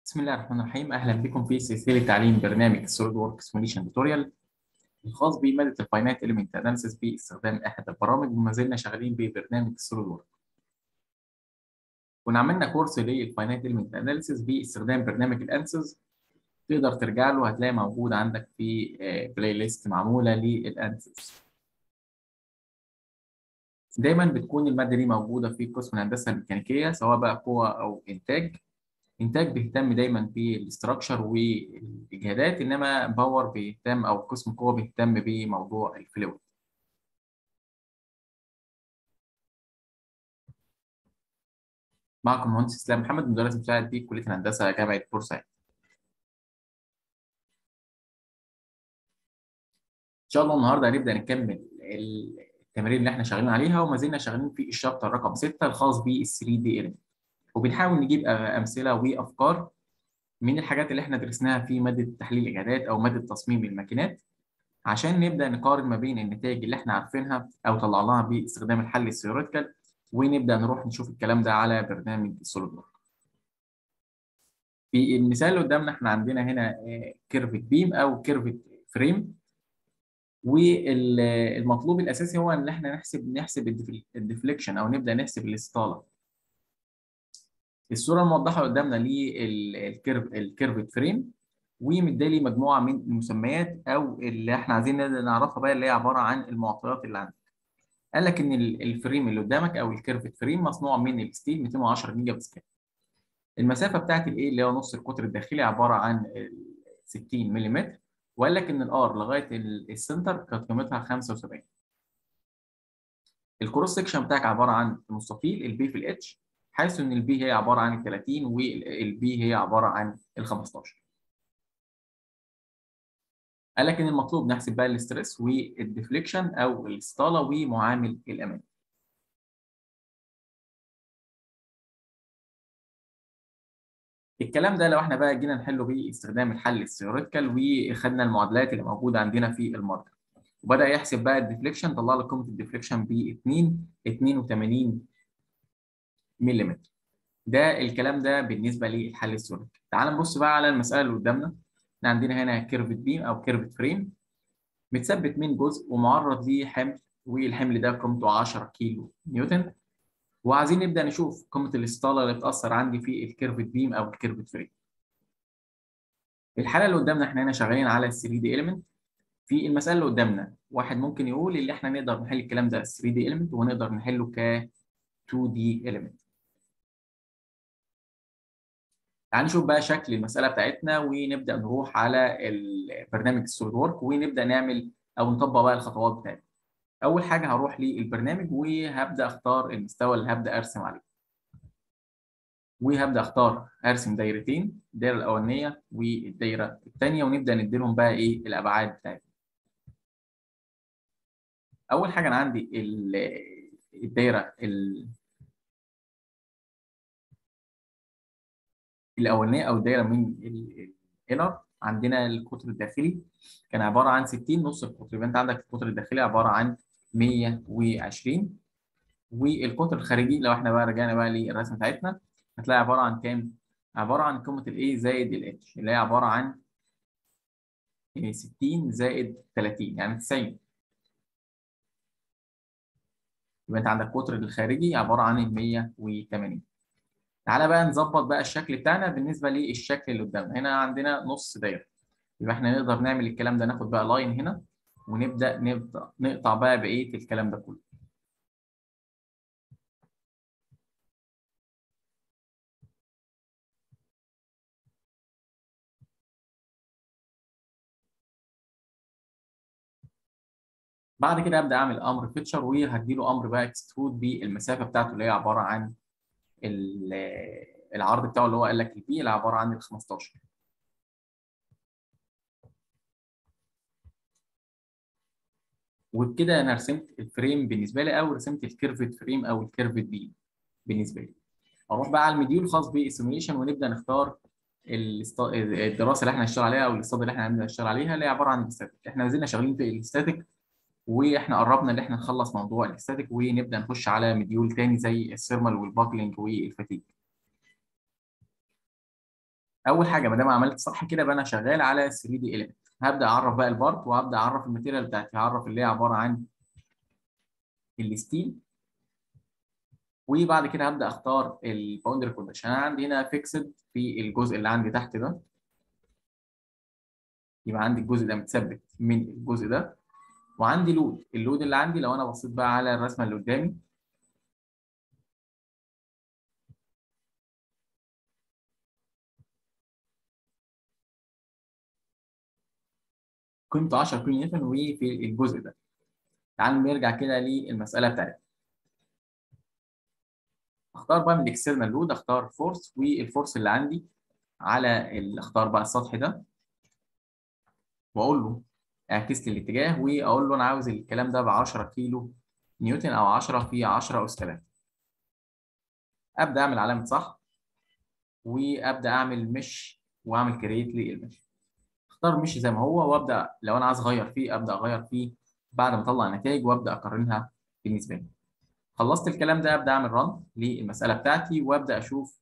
بسم الله الرحمن الرحيم اهلا بكم في سلسله تعليم برنامج السوليد وورك سيموليشن توتوريال الخاص بماده الفاينات اليمنت اناليسيس باستخدام احد البرامج وما زلنا شغالين ببرنامج السوليد وورك كنا عملنا كورس للفاينات اليمنت اناليسيس باستخدام برنامج الانسز تقدر ترجع له هتلاقي موجود عندك في بلاي ليست معموله للانسز دايما بتكون الماده دي موجوده في قسم الهندسه الميكانيكيه سواء بقى قوه او انتاج انتاج بيهتم دايما بالاستراكشر والاجهادات انما باور بيهتم او قسم قوه بيهتم بموضوع الفلويد معكم مهندس اسلام محمد مدرس مساعد في كليه الهندسه جامعه بورسعيد ان شاء الله النهارده هنبدا نكمل التمارين اللي احنا شغالين عليها وما زلنا شغالين في الشابتر رقم 6 الخاص بال 3 دي element وبنحاول نجيب امثله وافكار من الحاجات اللي احنا درسناها في ماده تحليل الاجهادات او ماده تصميم الماكينات عشان نبدا نقارن ما بين النتائج اللي احنا عارفينها او طلعناها باستخدام الحل الثيوريتيكال ونبدا نروح نشوف الكلام ده على برنامج السوليد وورك. في المثال اللي قدامنا احنا عندنا هنا كيرفت بيم او كيرفت فريم والمطلوب الاساسي هو ان احنا نحسب نحسب الديفليكشن او نبدا نحسب الاستطاله الصوره الموضحه قدامنا للكيرف الكيرفت فريم ومدالي مجموعه من المسميات او اللي احنا عايزين نعرفها بقى اللي هي عباره عن المعطيات اللي عندك قال لك ان الفريم اللي قدامك او الكيرفت فريم مصنوع من الستيل 210 جيجا باسكال المسافه بتاعت الايه اللي هو نص القطر الداخلي عباره عن 60 ملم وقال لك ان الار لغايه السنتر كانت قيمتها 75 الكروس سكشن بتاعك عباره عن مستطيل البي في الاتش حيث ان البي هي عباره عن ال 30 والبي هي عباره عن ال 15 قال لك ان المطلوب نحسب بقى الاسترس والديفليكشن او الاستطاله ومعامل الامان الكلام ده لو احنا بقى جينا نحله باستخدام الحل الثيوريتيكال وخدنا المعادلات اللي موجوده عندنا في الماركر وبدا يحسب بقى الديفليكشن طلع لك قيمه الديفليكشن ب 2 82 ملم ده الكلام ده بالنسبه للحل الثيوريتيكال تعال نبص بقى على المساله اللي قدامنا احنا عندنا هنا كيرفت بيم او كيرفت فريم متثبت من جزء ومعرض لحمل والحمل ده قيمته 10 كيلو نيوتن وعايزين نبدا نشوف قيمه الاستطاله اللي بتاثر عندي في الكيرفت بيم او الكيرفت فريم الحاله اللي قدامنا احنا هنا شغالين على 3 دي element في المساله اللي قدامنا واحد ممكن يقول اللي احنا نقدر نحل الكلام ده 3 دي element ونقدر نحله ك 2 دي element تعال نشوف بقى شكل المساله بتاعتنا ونبدا نروح على البرنامج السوليد وورك ونبدا نعمل او نطبق بقى الخطوات بتاعتنا اول حاجه هروح للبرنامج وهبدا اختار المستوى اللي هبدا ارسم عليه وهبدا اختار ارسم دايرتين الدايره الاولانيه والدايره الثانيه ونبدا نديلهم بقى ايه الابعاد بتاعتنا اول حاجه انا عندي الدايره الاولانيه او الدايره من الانر عندنا القطر الداخلي كان عباره عن 60 نص القطر يبقى انت عندك القطر الداخلي عباره عن 120 والقطر الخارجي لو احنا بقى رجعنا بقى للرسمه بتاعتنا هتلاقي عباره عن كام؟ عباره عن قيمه الايه زائد الاتش اللي هي عباره عن 60 زائد 30 يعني 90 يبقى انت عندك القطر الخارجي عباره عن 180 تعالى بقى نظبط بقى الشكل بتاعنا بالنسبه للشكل اللي قدامنا هنا عندنا نص دايره يبقى احنا نقدر نعمل الكلام ده ناخد بقى لاين هنا ونبدا نبدا نقطع بقى بقيه الكلام ده كله بعد كده ابدا اعمل امر فيتشر وهديله امر بقى اكسترود بالمسافه بتاعته اللي هي عباره عن العرض بتاعه اللي هو قال لك البي اللي عباره عن ال 15 وبكده انا رسمت الفريم بالنسبه لي او رسمت الكيرفت فريم او الكيرفت بي بالنسبه لي اروح بقى على المديول الخاص بالسيموليشن ونبدا نختار الدراسه اللي احنا هنشتغل عليها او الاستاد اللي احنا هنشتغل عليها اللي هي عباره عن الاستاتيك احنا ما زلنا شغالين في الاستاتيك واحنا قربنا ان احنا نخلص موضوع الاستاتيك ونبدا نخش على مديول تاني زي الثيرمال والباكلينج والفتيج اول حاجه ما دام عملت صح كده يبقى انا شغال على 3 دي element هبدا اعرف بقى البارت وهبدا اعرف الماتيريال بتاعتي هعرف اللي هي عباره عن الستيل وبعد كده هبدا اختار الباوندري كونديشن انا عندي هنا فيكسد في الجزء اللي عندي تحت ده يبقى عندي الجزء ده متثبت من الجزء ده وعندي لود اللود اللي عندي لو انا بصيت بقى على الرسمه اللي قدامي قيمته 10 كيلو نيوتن وفي الجزء ده تعالوا نرجع كده للمساله بتاعتنا اختار بقى من الاكسترنال لود اختار فورس والفورس اللي عندي على ال- اختار بقى السطح ده واقول له اعكس لي الاتجاه واقول له انا عاوز الكلام ده ب 10 كيلو نيوتن او 10 في 10 اس 3 ابدا اعمل علامه صح وابدا اعمل مش واعمل كريت للمش اختار مش زي ما هو وابدا لو انا عايز اغير فيه ابدا اغير فيه بعد ما اطلع نتائج وابدا اقارنها بالنسبه لي خلصت الكلام ده ابدا اعمل رن للمساله بتاعتي وابدا اشوف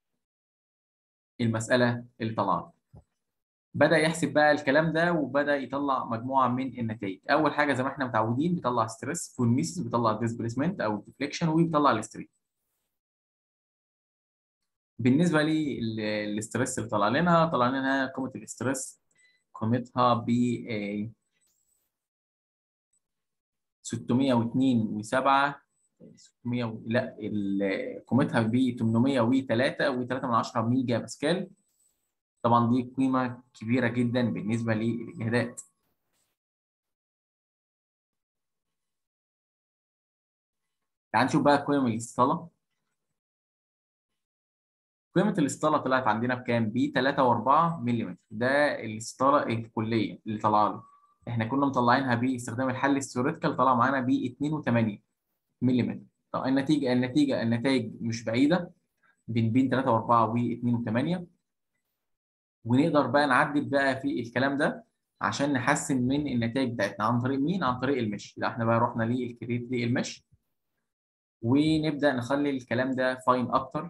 المساله اللي طلعت بدا يحسب بقى الكلام ده وبدا يطلع مجموعه من النتائج اول حاجه زي ما احنا متعودين بيطلع ستريس فولميسيس بيطلع ديسبيسمنت او ديفليكشن وبيطلع الاستريس بالنسبه للستريس اللي طلع لنا طلع لنا قيمه الاستريس قيمتها ب 602 و7 600 و... لا ال- قيمتها ب 803 و3 من 10 ميجا باسكال طبعا دي قيمه كبيره جدا بالنسبه للاجهادات تعال نشوف بقى قيم الاسطاله قيمه الاسطاله طلعت عندنا بكام ب 3.4 ملم ده الاسطاله الكليه اللي طالعه لي احنا كنا مطلعينها باستخدام الحل الثيوريتيكال طلع معانا ب 2.8 ملم طب النتيجه النتيجه النتائج مش بعيده بين بين 3 و4 و2 و8 ونقدر بقى نعدل بقى في الكلام ده عشان نحسن من النتائج بتاعتنا عن طريق مين؟ عن طريق المش لا احنا بقى رحنا للكريت للمش ونبدا نخلي الكلام ده فاين اكتر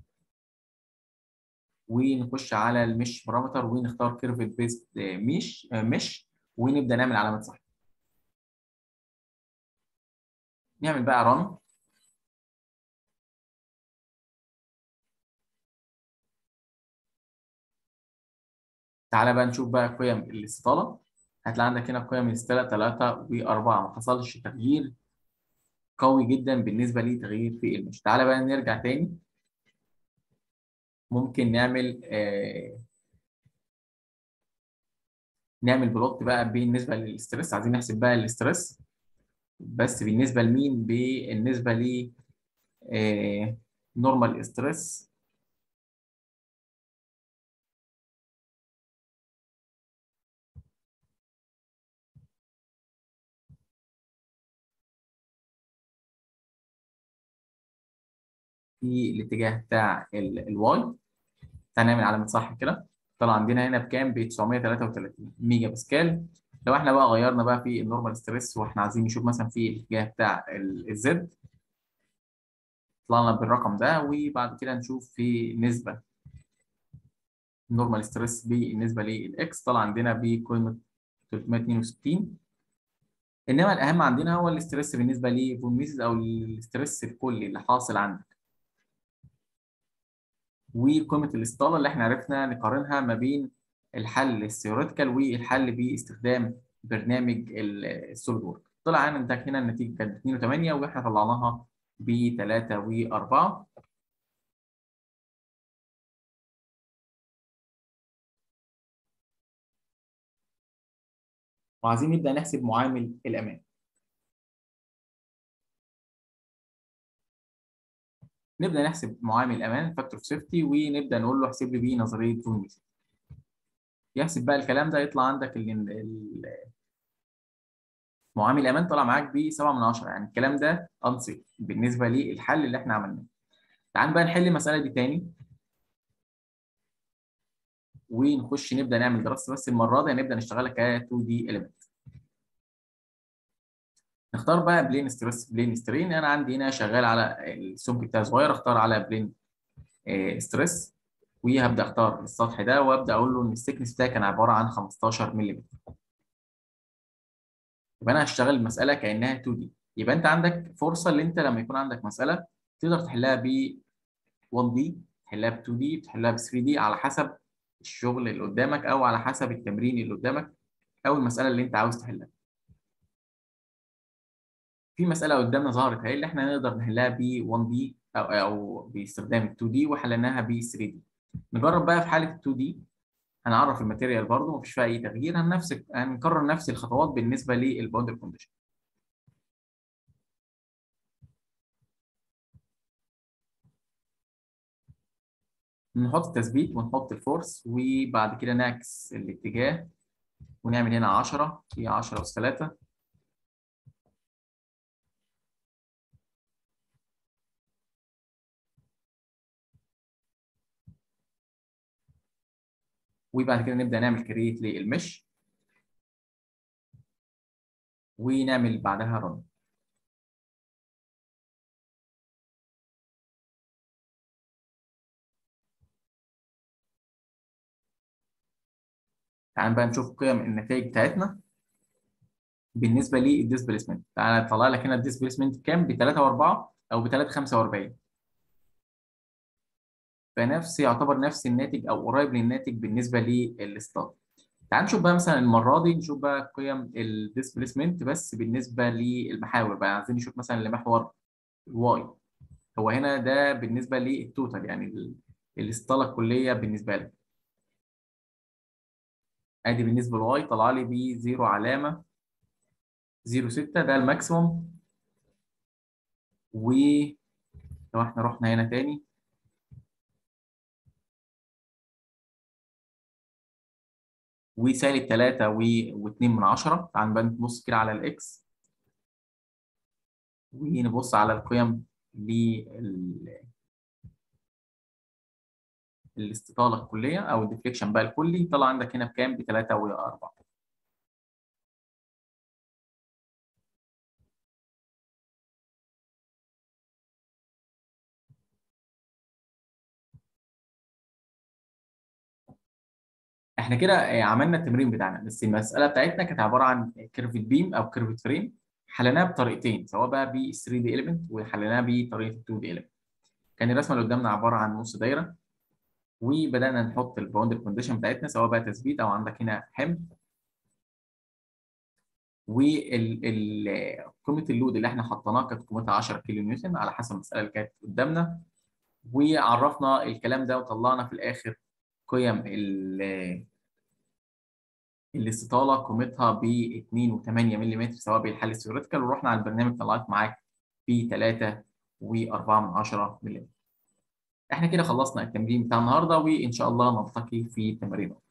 ونخش على المش بارامتر ونختار كيرف بيست مش مش ونبدا نعمل علامه صح نعمل بقى رن تعالى بقى نشوف بقى قيم الاستطالة هتلاقي عندك هنا قيم الاستطالة 3 و4 ما حصلش تغيير قوي جدا بالنسبة لتغيير في المش تعالى بقى نرجع تاني ممكن نعمل آه نعمل بلوت بقى بالنسبة للستريس عايزين نحسب بقى الاستريس بس بالنسبة لمين بالنسبة ل آه نورمال ستريس في الاتجاه بتاع الواي هنعمل علامه صح كده طلع عندنا هنا بكام ب 933 ميجا باسكال لو احنا بقى غيرنا بقى في النورمال ستريس واحنا عايزين نشوف مثلا في الاتجاه بتاع الزد طلعنا بالرقم ده وبعد كده نشوف في نسبه النورمال ستريس بالنسبه للاكس طلع عندنا بقيمه 362 انما الاهم عندنا هو الاستريس بالنسبه لفولميسيس او الاستريس الكلي اللي حاصل عندك وقيمه الاستطاله اللي احنا عرفنا نقارنها ما بين الحل الثيوريتيكال والحل باستخدام برنامج السوليد وورك طلع عندك هنا النتيجه كانت 2 و8 واحنا طلعناها ب 3 و4 وعايزين نبدا نحسب معامل الامان نبدا نحسب معامل الامان فاكتور اوف سيفتي ونبدا نقول له احسب لي بيه نظريه فولميس يحسب بقى الكلام ده يطلع عندك ال معامل الامان طلع معاك ب 7 من 10 يعني الكلام ده انصف بالنسبه للحل اللي احنا عملناه تعال بقى نحل المساله دي تاني ونخش نبدا نعمل دراسه بس المره دي هنبدا نشتغلها ك 2 دي element نختار بقى بلين ستريس بلين سترين انا عندي هنا شغال على السمك بتاعي صغير اختار على بلين ستريس وهبدا اختار السطح ده وابدا اقول له ان السكنس بتاعي كان عباره عن 15 ملم يبقى انا هشتغل المساله كانها 2 دي يبقى انت عندك فرصه ان انت لما يكون عندك مساله تقدر تحلها ب 1 دي تحلها ب 2 دي تحلها ب 3 دي على حسب الشغل اللي قدامك او على حسب التمرين اللي قدامك او المساله اللي انت عاوز تحلها في مساله قدامنا ظهرت اهي اللي احنا نقدر نحلها ب 1 دي او او باستخدام ال 2 دي وحليناها ب 3 دي نجرب بقى في حاله ال 2 دي هنعرف الماتيريال برضه مفيش فيها اي تغيير هنفس هنكرر نفس الخطوات بالنسبه للباوندري كونديشن نحط التثبيت ونحط الفورس وبعد كده نعكس الاتجاه ونعمل هنا 10 في 10 أس 3 وبعد كده نبدأ نعمل كريت للمش ونعمل بعدها رن تعال بقى نشوف قيم النتائج بتاعتنا بالنسبه للديسبيسمنت تعالى طلع لك هنا الديسبيسمنت كام ب 3 و4 او ب 3 45 فنفس يعتبر نفس الناتج او قريب للناتج بالنسبه للستار تعال نشوف بقى مثلا المره دي نشوف بقى قيم الديسبيسمنت بس بالنسبه للمحاور بقى عايزين نشوف مثلا لمحور الواي هو هنا ده بالنسبه للتوتال يعني الاستاله الكليه بالنسبه لك ادي بالنسبه لواي طلع لي ب 0 علامه 0 6 ده الماكسيموم ولو احنا رحنا هنا تاني وسالب 3 و2 من 10 تعال بقى نبص كده على الاكس ونبص على القيم لل الاستطاله الكليه او الديفليكشن بقى الكلي طلع عندك هنا بكام؟ ب 3 و4 احنا كده عملنا التمرين بتاعنا بس المساله بتاعتنا كانت عباره عن كيرفت بيم او كيرفت فريم حليناها بطريقتين سواء بقى ب 3 دي اليمنت وحليناها بطريقه 2 دي اليمنت كان الرسمه اللي قدامنا عباره عن نص دايره وبدانا نحط الباوندري كونديشن بتاعتنا سواء بقى تثبيت او عندك هنا حمل وال قيمه اللود اللي احنا حطيناها كانت قيمتها 10 كيلو نيوتن على حسب المساله اللي كانت قدامنا وعرفنا الكلام ده وطلعنا في الاخر قيم الاستطاله قيمتها ب 2.8 ملم سواء بالحل الثيوريتيكال ورحنا على البرنامج طلعت معاك ب 3 و4 ملم احنا كده خلصنا التمرين بتاع النهارده وان شاء الله نلتقي في تمارين